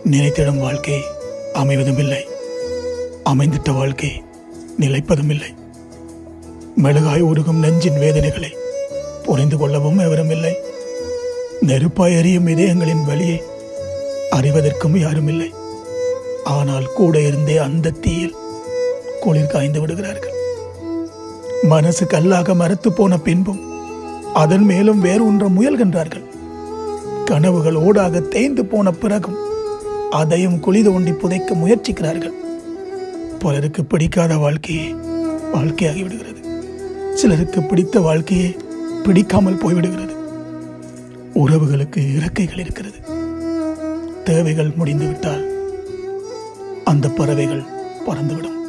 நினைத்திடும் வாழ்க்கை அமைவதும் இல்லை அமைந்திட்ட வாழ்க்கை நிலைப்பதும் இல்லை மெழுகாய் உருகும் நெஞ்சின் வேதனைகளை புரிந்து கொள்ளவும் எவரும் இல்லை நெருப்பாய் எரியும் இதயங்களின் வழியை அறிவதற்கும் யாரும் இல்லை ஆனால் கூட இருந்தே அந்த தீயில் குளிர் காய்ந்து விடுகிறார்கள் மனசு கல்லாக மரத்து போன பின்பும் அதன் மேலும் வேறு ஒன்ற முயல்கின்றார்கள் கனவுகள் ஓடாக தேய்ந்து போன பிறகும் அதையும் குழி தோண்டி புதைக்க முயற்சிக்கிறார்கள் பலருக்கு பிடிக்காத வாழ்க்கையே வாழ்க்கையாகி விடுகிறது சிலருக்கு பிடித்த வாழ்க்கையே பிடிக்காமல் போய்விடுகிறது உறவுகளுக்கு இறக்கைகள் இருக்கிறது தேவைகள் முடிந்துவிட்டால் அந்த பறவைகள் பறந்துவிடும்